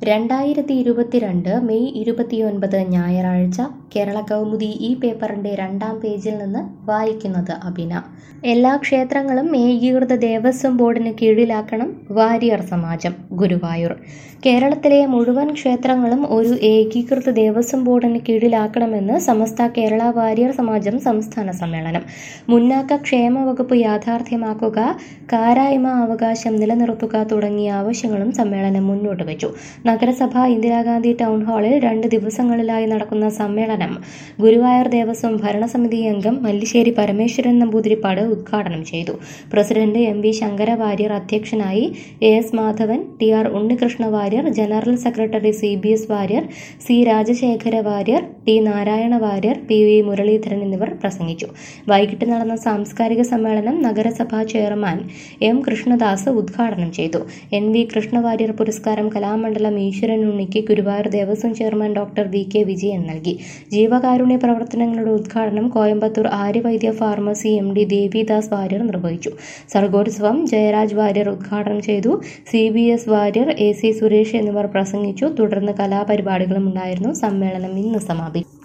രണ്ടായിരത്തി ഇരുപത്തിരണ്ട് മെയ് ഇരുപത്തിയൊൻപത് ഞായറാഴ്ച കേരള കൗമുദി ഈ പേപ്പറിന്റെ രണ്ടാം പേജിൽ നിന്ന് വായിക്കുന്നത് അഭിന എല്ലാ ക്ഷേത്രങ്ങളും ഏകീകൃത ദേവസ്വം ബോർഡിന് കീഴിലാക്കണം വാരിയർ സമാജം ഗുരുവായൂർ കേരളത്തിലെ മുഴുവൻ ക്ഷേത്രങ്ങളും ഒരു ഏകീകൃത ദേവസ്വം ബോർഡിന് കീഴിലാക്കണമെന്ന് സമസ്ത കേരള വാരിയർ സമാജം സംസ്ഥാന സമ്മേളനം മുന്നാക്ക ക്ഷേമ വകുപ്പ് യാഥാർത്ഥ്യമാക്കുക കാരായ്മ അവകാശം നിലനിർത്തുക തുടങ്ങിയ ആവശ്യങ്ങളും സമ്മേളനം മുന്നോട്ട് വെച്ചു നഗരസഭ ഇന്ദിരാഗാന്ധി ടൗൺ ഹാളിൽ രണ്ട് ദിവസങ്ങളിലായി നടക്കുന്ന സമ്മേളനം ഗുരുവായൂർ ദേവസ്വം ഭരണസമിതി അംഗം മല്ലിശ്ശേരി പരമേശ്വരൻ നമ്പൂതിരിപ്പാട് ഉദ്ഘാടനം ചെയ്തു president M V Sankara Warrier അധ്യക്ഷനായി A S Madhavan T R Unnikrishna Warrier general secretary C B S Warrier C Rajasekhara Warrier T Narayana Warrier P V Muraleedharan എന്നിവർ പ്രസംഗിച്ചു വൈകിട്ട് നടന്ന സാംസ്കാരിക സമ്മേളനം നഗരസഭാ ചെയർമാൻ എം കൃഷ്ണദാസ് ഉദ്ഘാടനം ചെയ്തു എൻ വി കൃഷ്ണവാര്യർ പുരസ്കാരം കലാമണ്ഡലം ഈശ്വരൻ ഉണ്ണിക്ക് Guruvayur Devaswom chairman doctor V K Vijayan നൽകി ജീവകാരുണ്യ പ്രവർത്തനങ്ങളുടെ ഉദ്ഘാടനം Coimbatore Aryavaidya pharmacy M D Devidas Warrier നിർവഹിച്ചു സർഗോത്സവം ജയരാജ് വാര്യർ ഉദ്ഘാടനം ചെയ്തു C B S Warrier A C Suresh എന്നിവർ പ്രസംഗിച്ചു തുടർന്ന് കലാപരിപാടികളും ഉണ്ടായിരുന്നു സമ്മേളനം ഇന്ന് സമാപിക്കും